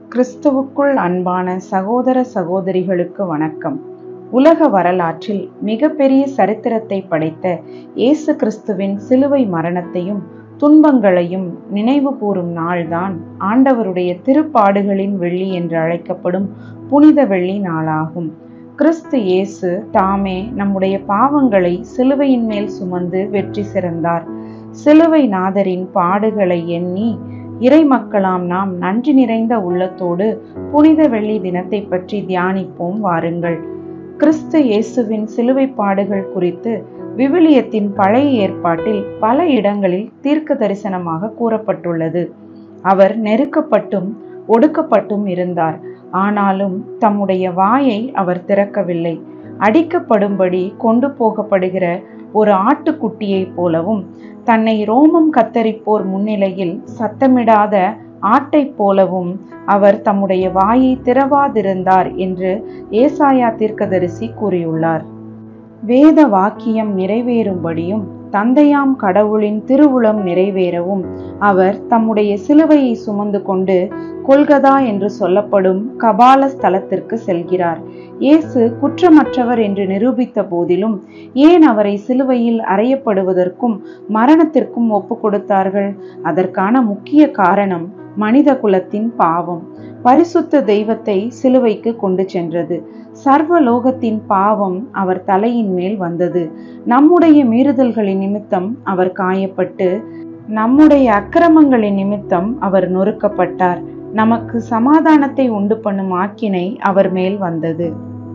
கிறிஸ்துவுக்குள் அன்பான சகோதர சகோதரிகளுக்கு வணக்கம் உலக வரலாற்றில் மிகப்பெரிய சரித்திரத்தை படைத்த இயேசு கிறிஸ்துவின் சிலுவை மரணத்தையும் துன்பங்களையும் நினைவு கூறும் நாள்தான் ஆண்டவருடைய திருப்பாடுகளின் வெள்ளி என்று அழைக்கப்படும் புனித வெள்ளி நாளாகும் கிறிஸ்து இயேசு தாமே நம்முடைய பாவங்களை சிலுவையின் மேல் சுமந்து வெற்றி சிறந்தார் சிலுவை நாதரின் பாடுகளை எண்ணி இறை மக்களாம் நாம் நன்றி நிறைந்த உள்ளத்தோடு புனித வெள்ளி தினத்தை பற்றி தியானிப்போம் வாருங்கள் கிறிஸ்து இயேசுவின் சிலுவை பாடுகள் குறித்து விவிலியத்தின் பழைய ஏற்பாட்டில் பல இடங்களில் தீர்க்க தரிசனமாக கூறப்பட்டுள்ளது அவர் நெருக்கப்பட்டும் ஒடுக்கப்பட்டும் இருந்தார் ஆனாலும் தம்முடைய வாயை அவர் திறக்கவில்லை அடிக்கப்படும்படி கொண்டு போகப்படுகிற ஒரு ஆட்டுக்குட்டியைப் போலவும் தன்னை ரோமம் கத்தரிப்போர் முன்னிலையில் சத்தமிடாத ஆட்டைப் போலவும் அவர் தம்முடைய வாயை திறவாதிருந்தார் என்று ஏசாயா தீர்க்கதரிசி கூறியுள்ளார் வேத வாக்கியம் நிறைவேறும்படியும் தந்தையாம் கடவுளின் திருவுளம் நிறைவேறவும் அவர் தம்முடைய சிலுவையை சுமந்து கொண்டு கொல்கதா என்று சொல்லப்படும் கபால ஸ்தலத்திற்கு செல்கிறார் இயேசு குற்றமற்றவர் என்று நிரூபித்த போதிலும் ஏன் அவரை சிலுவையில் அறையப்படுவதற்கும் மரணத்திற்கும் ஒப்பு கொடுத்தார்கள் அதற்கான முக்கிய காரணம் மனித குலத்தின் பாவம் பரிசுத்த தெய்வத்தை சிலுவைக்கு கொண்டு சென்றது சர்வலோகத்தின் பாவம் அவர் தலையின் மேல் வந்தது நம்முடைய மீறுதல்களின் நிமித்தம் அவர் காயப்பட்டு நம்முடைய அக்கிரமங்களின் நிமித்தம் அவர் நொறுக்கப்பட்டார் நமக்கு சமாதானத்தை உண்டு பண்ணும் ஆக்கினை அவர் மேல் வந்தது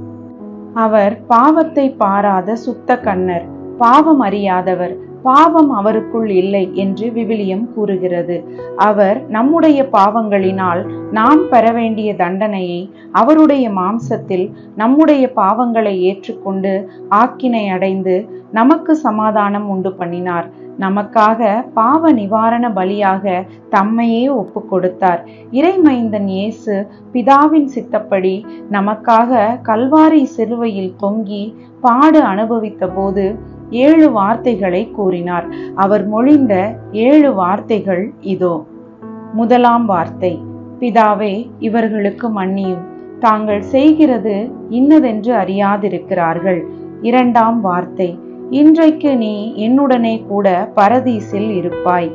அவர் பாவத்தை பாராத சுத்த கண்ணர் பாவம் அறியாதவர் பாவம் அவருக்குள் இல்லை என்று விவிலியம் கூறுகிறது அவர் நம்முடைய பாவங்களினால் நாம் பெற வேண்டிய தண்டனையை அவருடைய மாம்சத்தில் நம்முடைய பாவங்களை ஏற்றுக்கொண்டு ஆக்கினை அடைந்து நமக்கு சமாதானம் உண்டு பண்ணினார் நமக்காக பாவ நிவாரண பலியாக தம்மையே ஒப்பு கொடுத்தார் இறைமைந்தன் இயேசு பிதாவின் சித்தப்படி நமக்காக கல்வாரி சிலுவையில் தொங்கி பாடு அனுபவித்த போது ஏழு வார்த்தைகளை கூறினார் அவர் மொழிந்த ஏழு வார்த்தைகள் இதோ முதலாம் வார்த்தை பிதாவே இவர்களுக்கு மன்னியும் தாங்கள் செய்கிறது இன்னதென்று அறியாதிருக்கிறார்கள் இரண்டாம் வார்த்தை இன்றைக்கு நீ என்னுடனே கூட பரதீசில் இருப்பாய்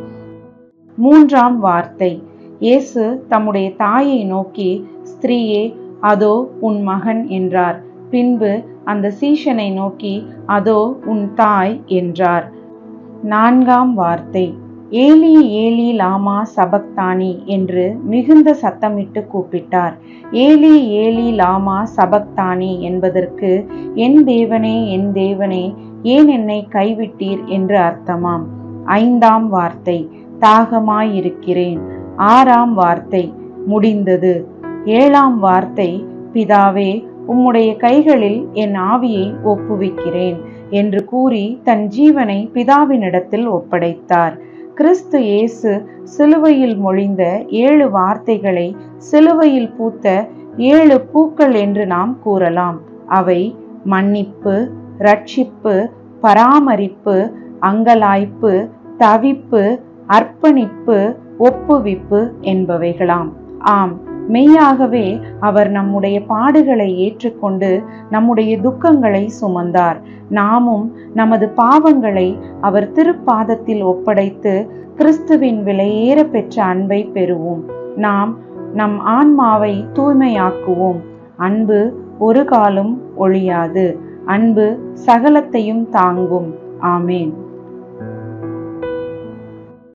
மூன்றாம் வார்த்தை இயேசு தம்முடைய தாயை நோக்கி ஸ்திரீயே அதோ உன் மகன் என்றார் பின்பு அந்த சீஷனை நோக்கி அதோ உன் தாய் என்றார் நான்காம் வார்த்தை ஏலி ஏலி லாமா சபக்தானி என்று மிகுந்த சத்தமிட்டு கூப்பிட்டார் ஏலி ஏலி லாமா சபக்தானி என்பதற்கு என் தேவனே என் தேவனே ஏன் என்னை கைவிட்டீர் என்று அர்த்தமாம் ஐந்தாம் வார்த்தை தாகமாயிருக்கிறேன் ஆறாம் வார்த்தை முடிந்தது ஏழாம் வார்த்தை பிதாவே உம்முடைய கைகளில் என் ஆவியை ஒப்புவிக்கிறேன் என்று கூறி தன் ஜீவனை பிதாவினிடத்தில் ஒப்படைத்தார் கிறிஸ்து இயேசு சிலுவையில் மொழிந்த ஏழு வார்த்தைகளை சிலுவையில் பூத்த ஏழு பூக்கள் என்று நாம் கூறலாம் அவை மன்னிப்பு ரட்சிப்பு பராமரிப்பு அங்கலாய்ப்பு தவிப்பு அர்ப்பணிப்பு ஒப்புவிப்பு என்பவைகளாம் ஆம் மெய்யாகவே அவர் நம்முடைய பாடுகளை ஏற்றுக்கொண்டு நம்முடைய துக்கங்களை சுமந்தார் நாமும் நமது பாவங்களை அவர் திருப்பாதத்தில் ஒப்படைத்து கிறிஸ்துவின் விலையேற பெற்ற அன்பை பெறுவோம் நாம் நம் ஆன்மாவை தூய்மையாக்குவோம் அன்பு ஒரு காலம் ஒழியாது அன்பு சகலத்தையும் தாங்கும் ஆமேன்